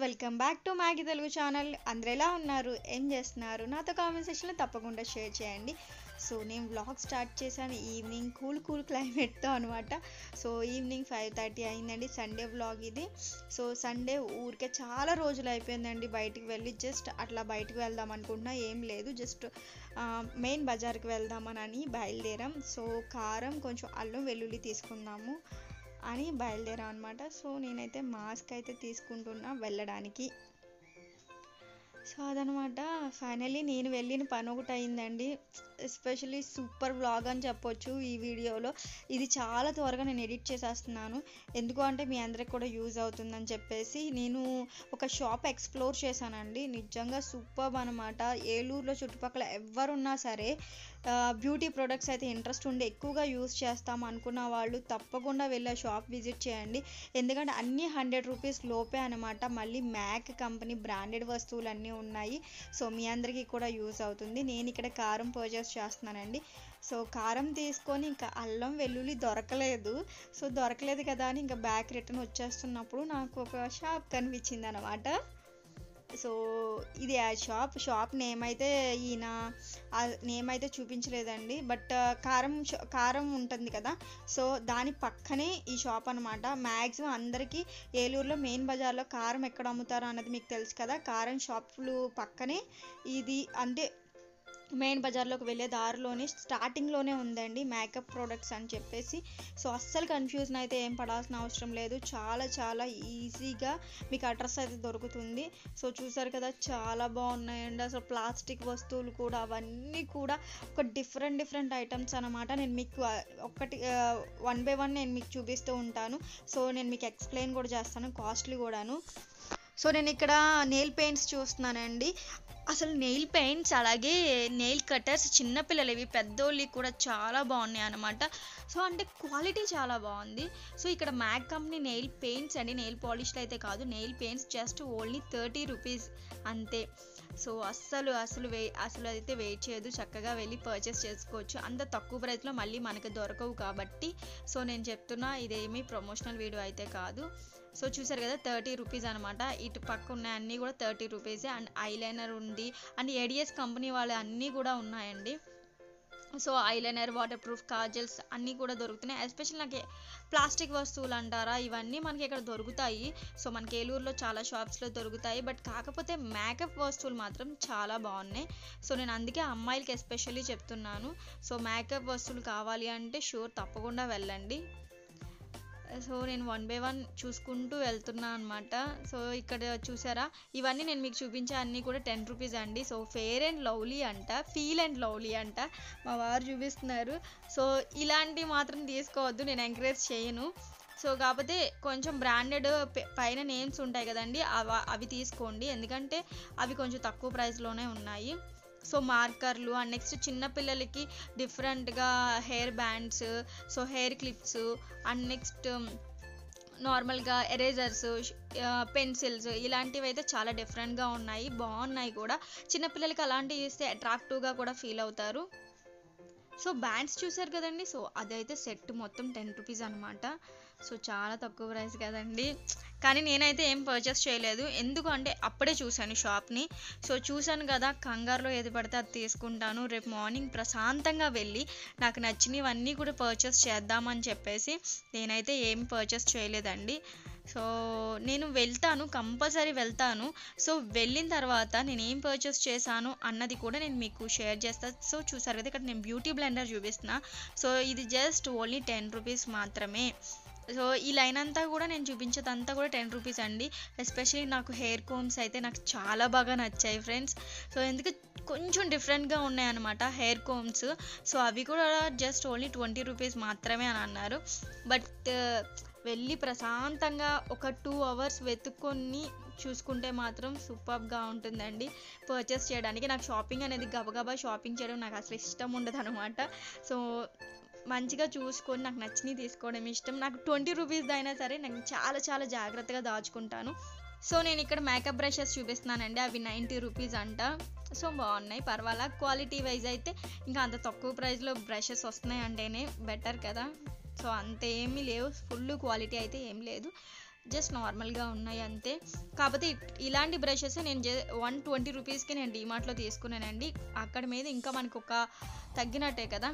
welcome back to Maggi Telugu channel అందరు ఎలా ఉన్నారు ఏం చేస్తున్నారు నాతో కామెంట్ సెక్షన్లో తప్పకుండా షేర్ చేయండి సో నేను వ్లాగ్ స్టార్ట్ చేశాను ఈవినింగ్ కూల్ కూల్ క్లైమేట్తో అనమాట సో ఈవినింగ్ ఫైవ్ థర్టీ అయిందండి సండే వ్లాగ్ ఇది సో సండే ఊరికే చాలా రోజులు అయిపోయిందండి బయటికి వెళ్ళి జస్ట్ అట్లా బయటికి వెళ్దాం అనుకుంటున్నా ఏం లేదు జస్ట్ మెయిన్ బజార్కి వెళ్దామని బయలుదేరాం సో కారం కొంచెం అల్లం వెల్లుల్లి తీసుకుందాము అని బయలుదేరాం అనమాట సో నేనైతే మాస్క్ అయితే తీసుకుంటున్నా వెళ్ళడానికి సో అదనమాట ఫైనలీ నేను వెళ్ళిన పని ఒకటి అయిందండి ఎస్పెషలీ సూపర్ వ్లాగ్ అని చెప్పొచ్చు ఈ వీడియోలో ఇది చాలా త్వరగా నేను ఎడిట్ చేసేస్తున్నాను ఎందుకు అంటే మీ అందరికి కూడా యూజ్ అవుతుందని చెప్పేసి నేను ఒక షాప్ ఎక్స్ప్లోర్ చేశానండి నిజంగా సూపర్ అనమాట ఏలూరులో చుట్టుపక్కల ఎవరున్నా సరే బ్యూటీ ప్రొడక్ట్స్ అయితే ఇంట్రెస్ట్ ఉండి ఎక్కువగా యూజ్ చేస్తాం అనుకున్న వాళ్ళు తప్పకుండా వెళ్ళి ఆ షాప్ విజిట్ చేయండి ఎందుకంటే అన్ని హండ్రెడ్ రూపీస్ లోపే అనమాట మళ్ళీ మ్యాక్ కంపెనీ బ్రాండెడ్ వస్తువులు అన్నీ ఉన్నాయి సో మీ అందరికీ కూడా యూజ్ అవుతుంది నేను ఇక్కడ కారం పర్చేస్ చేస్తున్నానండి సో కారం తీసుకొని ఇంకా అల్లం వెల్లుల్లి దొరకలేదు సో దొరకలేదు కదా అని ఇంకా బ్యాక్ రిటర్న్ వచ్చేస్తున్నప్పుడు నాకు ఒక షాప్ కనిపించింది అనమాట సో ఇది ఆ షాప్ షాప్ నేమ్ అయితే ఈయన నేమ్ అయితే చూపించలేదండి బట్ కారం కారం ఉంటుంది కదా సో దాని పక్కనే ఈ షాప్ అనమాట మ్యాక్సిమం అందరికీ ఏలూరులో మెయిన్ బజార్లో కారం ఎక్కడ అమ్ముతారో అన్నది మీకు తెలుసు కదా కారం షాపులు పక్కనే ఇది అంటే మెయిన్ బజార్లోకి వెళ్ళే దారిలోనే స్టార్టింగ్లోనే ఉందండి మేకప్ ప్రోడక్ట్స్ అని చెప్పేసి సో అస్సలు కన్ఫ్యూజన్ అయితే ఏం పడాల్సిన అవసరం లేదు చాలా చాలా ఈజీగా మీకు అడ్రస్ అయితే దొరుకుతుంది సో చూసారు కదా చాలా బాగున్నాయండి అసలు ప్లాస్టిక్ వస్తువులు కూడా అవన్నీ కూడా ఒక డిఫరెంట్ డిఫరెంట్ ఐటమ్స్ అనమాట నేను మీకు ఒకటి వన్ బై వన్ నేను మీకు చూపిస్తూ ఉంటాను సో నేను మీకు ఎక్స్ప్లెయిన్ కూడా చేస్తాను కాస్ట్లీ కూడాను సో నేను ఇక్కడ నెయిల్ పెయింట్స్ చూస్తున్నానండి అసలు నెయిల్ పెయింట్స్ అలాగే నెయిల్ కటర్స్ చిన్నపిల్లలవి పెద్దోళ్ళవి కూడా చాలా బాగున్నాయి అనమాట సో అంటే క్వాలిటీ చాలా బాగుంది సో ఇక్కడ మ్యాక్ కంపెనీ నెయిల్ పెయింట్స్ అండి నెయిల్ పాలిష్లు అయితే కాదు nail paints just only thirty rupees అంతే సో అస్సలు అసలు వే అసలు అయితే వెయిట్ చేయదు చక్కగా వెళ్ళి పర్చేస్ చేసుకోవచ్చు అంత తక్కువ ప్రైస్లో మళ్ళీ మనకు దొరకవు కాబట్టి సో నేను చెప్తున్నా ఇదేమీ ప్రమోషనల్ వీడియో అయితే కాదు సో చూసారు కదా థర్టీ రూపీస్ అనమాట ఇటు పక్క ఉన్నాయి అన్నీ కూడా థర్టీ రూపీసే అండ్ ఐలైనర్ ఉంది అండ్ ఏడిఎస్ కంపెనీ వాళ్ళ అన్నీ కూడా ఉన్నాయండి so eyeliner waterproof kajals అన్నీ కూడా దొరుకుతున్నాయి ఎస్పెషల్ నాకు ప్లాస్టిక్ వస్తువులు అంటారా ఇవన్నీ మనకి ఇక్కడ దొరుకుతాయి సో మనకి ఏలూరులో చాలా షాప్స్లో దొరుకుతాయి బట్ కాకపోతే మేకప్ వస్తువులు మాత్రం చాలా బాగున్నాయి సో నేను అందుకే అమ్మాయిలకి ఎస్పెషల్లీ చెప్తున్నాను సో మేకప్ వస్తువులు కావాలి అంటే షూర్ తప్పకుండా వెళ్ళండి సో నేను వన్ బై వన్ చూసుకుంటూ వెళ్తున్నా అనమాట సో ఇక్కడ చూసారా ఇవన్నీ నేను మీకు చూపించే అన్నీ కూడా టెన్ రూపీస్ అండి సో ఫేర్ అండ్ లవ్లీ అంట ఫీల్ అండ్ లవ్లీ అంట మా వారు చూపిస్తున్నారు సో ఇలాంటివి మాత్రం తీసుకోవద్దు నేను ఎంకరేజ్ చేయను సో కాకపోతే కొంచెం బ్రాండెడ్ పైన నేమ్స్ ఉంటాయి కదండి అవి అవి తీసుకోండి ఎందుకంటే అవి కొంచెం తక్కువ ప్రైస్లోనే ఉన్నాయి సో మార్కర్లు అండ్ నెక్స్ట్ చిన్నపిల్లలకి డిఫరెంట్గా hair bands so hair clips and next నార్మల్గా ఎరేజర్స్ పెన్సిల్స్ ఇలాంటివి అయితే చాలా డిఫరెంట్గా ఉన్నాయి బాగున్నాయి కూడా చిన్నపిల్లలకి అలాంటివి ఇస్తే అట్రాక్టివ్గా కూడా ఫీల్ అవుతారు సో బ్యాండ్స్ చూసారు కదండి సో అదైతే సెట్ మొత్తం టెన్ రూపీస్ అనమాట సో చాలా తక్కువ ప్రైస్ కదండి కానీ నేనైతే ఏం పర్చేస్ చేయలేదు ఎందుకంటే అప్పుడే చూశాను షాప్ని సో చూశాను కదా కంగారులో ఏది పడితే అది తీసుకుంటాను రేపు మార్నింగ్ ప్రశాంతంగా వెళ్ళి నాకు నచ్చినవన్నీ కూడా పర్చేస్ చేద్దామని చెప్పేసి నేనైతే ఏం పర్చేస్ చేయలేదండి సో నేను వెళ్తాను కంపల్సరీ వెళ్తాను సో వెళ్ళిన తర్వాత నేను ఏం పర్చేస్ చేశాను అన్నది కూడా నేను మీకు షేర్ చేస్తాను సో చూసారు కదా ఇక్కడ నేను బ్యూటీ బ్లెండర్ చూపిస్తున్నా సో ఇది జస్ట్ ఓన్లీ టెన్ రూపీస్ మాత్రమే సో ఈ లైన్ అంతా కూడా నేను చూపించేదంతా కూడా టెన్ రూపీస్ అండి ఎస్పెషల్లీ నాకు హెయిర్ కోమ్స్ అయితే నాకు చాలా బాగా నచ్చాయి ఫ్రెండ్స్ సో ఎందుకు కొంచెం డిఫరెంట్గా ఉన్నాయన్నమాట హెయిర్ కోమ్స్ సో అవి కూడా జస్ట్ ఓన్లీ ట్వంటీ రూపీస్ మాత్రమే అని అన్నారు బట్ వెళ్ళి ప్రశాంతంగా ఒక టూ అవర్స్ వెతుక్కొని చూసుకుంటే మాత్రం సూపర్గా ఉంటుందండి పర్చేస్ చేయడానికి నాకు షాపింగ్ అనేది గబగబా షాపింగ్ చేయడం నాకు అసలు ఇష్టం ఉండదు అనమాట సో మంచిగా చూసుకొని నాకు నచ్చినవి తీసుకోవడం ఇష్టం నాకు ట్వంటీ రూపీస్ అయినా సరే నేను చాలా చాలా జాగ్రత్తగా దాచుకుంటాను సో నేను ఇక్కడ మేకప్ బ్రషెస్ చూపిస్తున్నానండి అవి నైంటీ రూపీస్ అంట సో బాగున్నాయి పర్వాలా క్వాలిటీ వైజ్ అయితే ఇంకా అంత తక్కువ ప్రైస్లో బ్రషెస్ వస్తున్నాయి అంటేనే బెటర్ కదా సో అంత ఏమీ లేవు ఫుల్ క్వాలిటీ అయితే ఏం లేదు జస్ట్ నార్మల్గా ఉన్నాయి అంతే కాకపోతే ఇట్- ఇలాంటి బ్రషెస్ నేను జ వన్ ట్వంటీ రూపీస్కి నేను డిమార్ట్లో తీసుకున్నానండి అక్కడ మీద ఇంకా మనకు ఒక తగ్గినట్టే కదా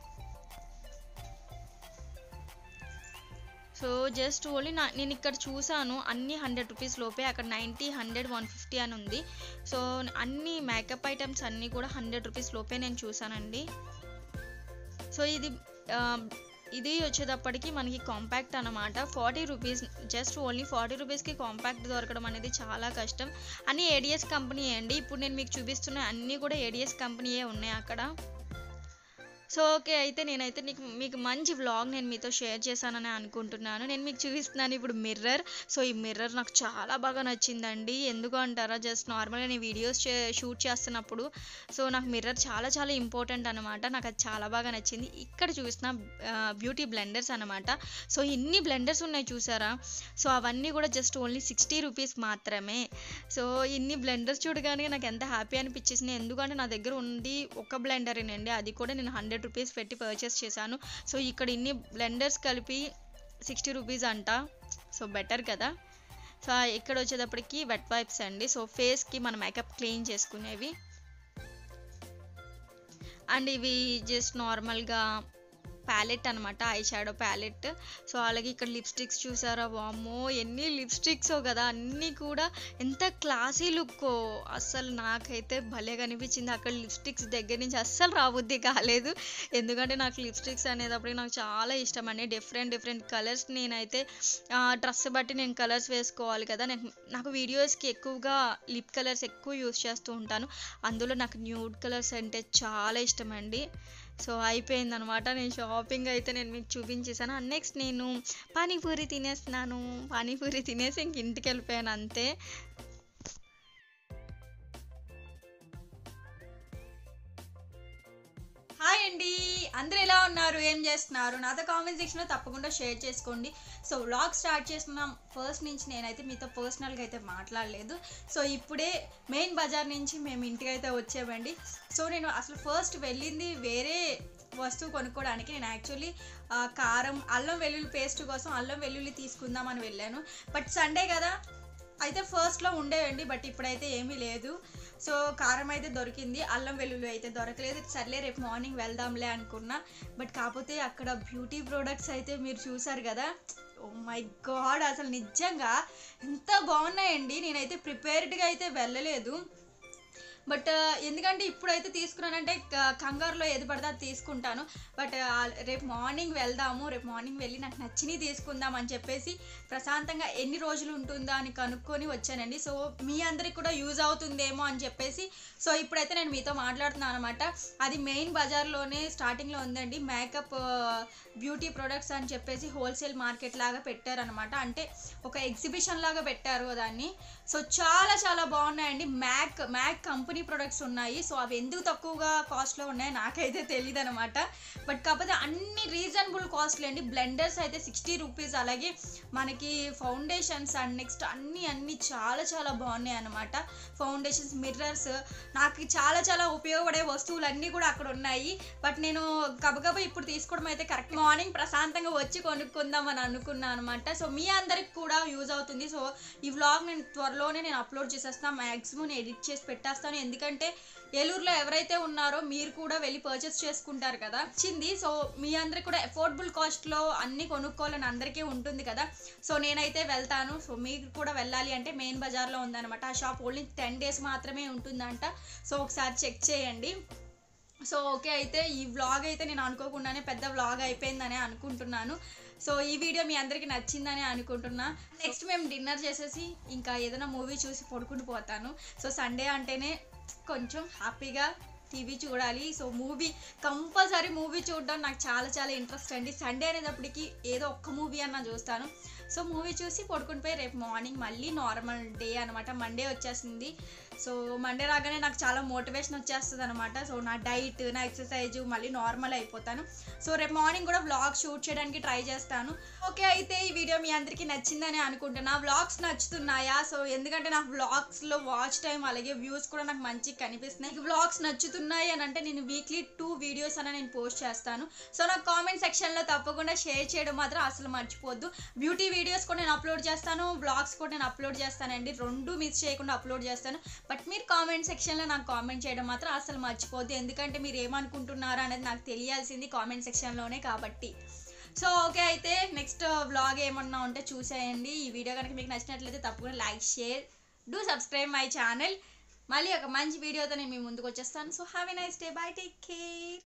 సో జస్ట్ ఓన్లీ నా నేను ఇక్కడ చూసాను అన్ని హండ్రెడ్ రూపీస్ లోపే అక్కడ నైంటీ హండ్రెడ్ వన్ ఫిఫ్టీ అని ఉంది సో అన్ని మేకప్ ఐటమ్స్ అన్నీ కూడా హండ్రెడ్ రూపీస్ లోపే నేను చూసానండి సో ఇది ఆ, ఇది వచ్చేటప్పటికి మనకి కాంపాక్ట్ అనమాట forty rupees just only forty రూపీస్కి కాంపాక్ట్ దొరకడం అనేది చాలా కష్టం అన్ని ఏడిఎస్ కంపెనీ అండి ఇప్పుడు నేను మీకు చూపిస్తున్న అన్నీ కూడా ఏడిఎస్ కంపెనీయే ఉన్నాయి అక్కడ సో ఓకే అయితే నేనైతే నీకు మీకు మంచి వ్లాగ్ నేను మీతో షేర్ చేశానని అనుకుంటున్నాను నేను మీకు చూపిస్తున్నాను ఇప్పుడు మిర్రర్ సో ఈ మిర్రర్ నాకు చాలా బాగా నచ్చిందండి ఎందుకు అంటారా జస్ట్ నార్మల్గా నేను వీడియోస్ షూట్ చేస్తున్నప్పుడు సో నాకు మిర్రర్ చాలా చాలా ఇంపార్టెంట్ అనమాట నాకు అది చాలా బాగా నచ్చింది ఇక్కడ చూసిన బ్యూటీ బ్లెండర్స్ అనమాట సో ఇన్ని బ్లెండర్స్ ఉన్నాయి చూసారా సో అవన్నీ కూడా జస్ట్ ఓన్లీ సిక్స్టీ రూపీస్ మాత్రమే సో ఇన్ని బ్లెండర్స్ చూడగానే నాకు ఎంత హ్యాపీ అనిపించేసింది ఎందుకంటే నా దగ్గర ఉంది ఒక బ్లెండరేనండి అది కూడా నేను హండ్రెడ్ రూపీస్ పెట్టి పర్చేస్ చేశాను సో ఇక్కడ ఇన్ని బ్లెండర్స్ కలిపి సిక్స్టీ రూపీస్ అంట సో బెటర్ కదా సో ఇక్కడ వచ్చేటప్పటికి వెట్ వైప్స్ అండి సో ఫేస్కి మన మేకప్ క్లీన్ చేసుకునేవి అండ్ ఇవి జస్ట్ నార్మల్గా ప్యాలెట్ అనమాట ఐ షాడో ప్యాలెట్ సో అలాగే ఇక్కడ లిప్స్టిక్స్ చూసారా వామ్మో ఎన్ని లిప్స్టిక్స్ కదా అన్నీ కూడా ఎంత క్లాసీ లుక్ అస్సలు నాకైతే భలే కనిపించింది అక్కడ లిప్స్టిక్స్ దగ్గర నుంచి అస్సలు రాబుద్ది కాలేదు ఎందుకంటే నాకు లిప్స్టిక్స్ అనేటప్పటికి నాకు చాలా ఇష్టం అండి డిఫరెంట్ డిఫరెంట్ కలర్స్ నేనైతే డ్రెస్ బట్టి నేను కలర్స్ వేసుకోవాలి కదా నాకు నాకు వీడియోస్కి ఎక్కువగా లిప్ కలర్స్ ఎక్కువ యూస్ చేస్తూ ఉంటాను అందులో నాకు న్యూడ్ కలర్స్ అంటే చాలా ఇష్టం అండి సో అయిపోయింది అనమాట నేను షాపింగ్ అయితే నేను మీకు చూపించేసాను నెక్స్ట్ నేను పానీపూరి తినేస్తున్నాను పానీపూరి తినేసి ఇంక ఇంటికి వెళ్ళిపోయాను అంతే హాయ్ అండి అందరూ ఎలా ఉన్నారు ఏం చేస్తున్నారు నాతో కామెంట్ సెక్షన్లో తప్పకుండా షేర్ చేసుకోండి సో వ్లాగ్ స్టార్ట్ చేసిన ఫస్ట్ నుంచి నేనైతే మీతో పర్సనల్గా అయితే మాట్లాడలేదు సో ఇప్పుడే మెయిన్ బజార్ నుంచి మేము ఇంటికి అయితే వచ్చామండి సో నేను అసలు ఫస్ట్ వెళ్ళింది వేరే వస్తువు కొనుక్కోవడానికి నేను యాక్చువల్లీ కారం అల్లం వెల్లుల్లి పేస్ట్ కోసం అల్లం వెల్లుల్లి తీసుకుందామని వెళ్ళాను బట్ సండే కదా అయితే ఫస్ట్లో ఉండేవండి బట్ ఇప్పుడైతే ఏమీ లేదు సో కారం అయితే దొరికింది అల్లం వెల్లుల్లి అయితే దొరకలేదు సర్లే రేపు మార్నింగ్ వెళ్దాంలే అనుకున్నా బట్ కాకపోతే అక్కడ బ్యూటీ ప్రోడక్ట్స్ అయితే మీరు చూసారు కదా ఓ మై గాడ్ అసలు నిజంగా ఎంత బాగున్నాయండి నేనైతే ప్రిపేర్డ్గా అయితే వెళ్ళలేదు బట్ ఎందుకంటే ఇప్పుడైతే తీసుకున్నానంటే క- కంగారులో ఏది పడితే అది తీసుకుంటాను బట్ రేపు మార్నింగ్ వెళ్దాము రేపు మార్నింగ్ వెళ్ళి నాకు నచ్చినవి తీసుకుందాం అని చెప్పేసి ప్రశాంతంగా ఎన్ని రోజులు ఉంటుందా అని కనుక్కొని వచ్చానండి సో మీ అందరికి కూడా యూజ్ అవుతుందేమో అని చెప్పేసి సో ఇప్పుడైతే నేను మీతో మాట్లాడుతున్నాను అనమాట అది మెయిన్ బజార్లోనే స్టార్టింగ్లో ఉందండి మేకప్ బ్యూటీ ప్రొడక్ట్స్ అని చెప్పేసి హోల్సేల్ మార్కెట్ లాగా పెట్టారనమాట అంటే ఒక ఎగ్జిబిషన్ లాగా పెట్టారు దాన్ని సో చాలా చాలా బాగున్నాయండి మ్యాక్ మ్యాక్ కంపెనీ ప్రొడక్ట్స్ ఉన్నాయి సో అవి ఎందుకు తక్కువగా కాస్ట్లో ఉన్నాయి నాకైతే తెలియదు అనమాట బట్ కాకపోతే అన్ని రీజనబుల్ కాస్ట్లీ అండి బ్లెండర్స్ అయితే సిక్స్టీ రూపీస్ అలాగే మనకి ఫౌండేషన్స్ అండ్ నెక్స్ట్ అన్ని అన్ని చాలా చాలా బాగున్నాయి అనమాట ఫౌండేషన్స్ మిర్రర్స్ నాకు చాలా చాలా ఉపయోగపడే వస్తువులు అన్నీ కూడా అక్కడ ఉన్నాయి బట్ నేను గబగబా ఇప్పుడు తీసుకోవడం అయితే కరెక్ట్ మార్నింగ్ ప్రశాంతంగా వచ్చి కొనుక్కుందాం అని అనుకున్నాను అనమాట సో మీ అందరికి కూడా యూజ్ అవుతుంది సో ఈ వ్లాగ్ నేను త్వరలోనే నేను అప్లోడ్ చేసేస్తాను మ్యాక్సిమం నేను ఎడిట్ చేసి పెట్టేస్తాను ఎందుకంటే ఏలూరులో ఎవరైతే ఉన్నారో మీరు కూడా వెళ్ళి పర్చేస్ చేసుకుంటారు కదా వచ్చింది సో మీ అందరికి కూడా అఫోర్డబుల్ కాస్ట్లో అన్ని కొనుక్కోవాలని అందరికీ ఉంటుంది కదా సో నేనైతే వెళ్తాను సో మీరు కూడా వెళ్ళాలి అంటే మెయిన్ బజార్లో ఉందన్నమాట ఆ షాప్ ఓన్లీ టెన్ డేస్ మాత్రమే ఉంటుందంట సో ఒకసారి చెక్ చేయండి సో ఓకే అయితే ఈ వ్లాగ్ అయితే నేను అనుకోకుండానే పెద్ద వ్లాగ్ అయిపోయిందని అనుకుంటున్నాను సో ఈ వీడియో మీ అందరికీ నచ్చిందని అనుకుంటున్నా నెక్స్ట్ మేము డిన్నర్ చేసేసి ఇంకా ఏదైనా మూవీ చూసి పడుకుని పోతాను సో సండే అంటేనే కొంచెం హ్యాపీగా టీవీ చూడాలి సో మూవీ కంపల్సరీ మూవీ చూడడం నాకు చాలా చాలా ఇంట్రెస్ట్ అండి సండే అనేటప్పటికి ఏదో ఒక్క మూవీ అన్న చూస్తాను సో మూవీ చూసి పడుకుని పోయి రేపు మార్నింగ్ మళ్ళీ నార్మల్ డే అనమాట మండే వచ్చేసింది సో మండే రాగానే నాకు చాలా మోటివేషన్ వచ్చేస్తుంది అనమాట సో నా డైట్ నా ఎక్సర్సైజ్ మళ్ళీ నార్మల్ అయిపోతాను సో రేపు మార్నింగ్ కూడా వ్లాగ్ షూట్ చేయడానికి ట్రై చేస్తాను ఓకే అయితే ఈ వీడియో మీ అందరికీ నచ్చిందని అనుకుంటున్నా వ్లాగ్స్ నచ్చుతున్నాయా సో ఎందుకంటే నాకు వ్లాగ్స్లో వాచ్ టైం అలాగే వ్యూస్ కూడా నాకు మంచిగా కనిపిస్తున్నాయి వ్లాగ్స్ నచ్చుతున్నాయి అని అంటే నేను వీక్లీ టూ వీడియోస్ అని నేను పోస్ట్ చేస్తాను సో నాకు కామెంట్ సెక్షన్లో తప్పకుండా షేర్ చేయడం మాత్రం అసలు మర్చిపోద్దు బ్యూటీ వీడియోస్ కూడా నేను అప్లోడ్ చేస్తాను వ్లాగ్స్ కూడా నేను అప్లోడ్ చేస్తానండి రెండు మిస్ చేయకుండా అప్లోడ్ చేస్తాను బట్ మీరు కామెంట్ సెక్షన్లో నాకు కామెంట్ చేయడం మాత్రం అసలు మర్చిపోద్దు ఎందుకంటే మీరు ఏమనుకుంటున్నారు అనేది నాకు తెలియాల్సింది కామెంట్ సెక్షన్లోనే కాబట్టి సో ఓకే అయితే నెక్స్ట్ వ్లాగ్ ఏమన్నా ఉంటే చూసేయండి ఈ వీడియో కనుక మీకు నచ్చినట్లయితే తప్పకుండా like share do subscribe my channel మళ్ళీ ఒక మంచి వీడియోతో నేను మీ ముందుకు వచ్చేస్తాను so have a nice day bye take care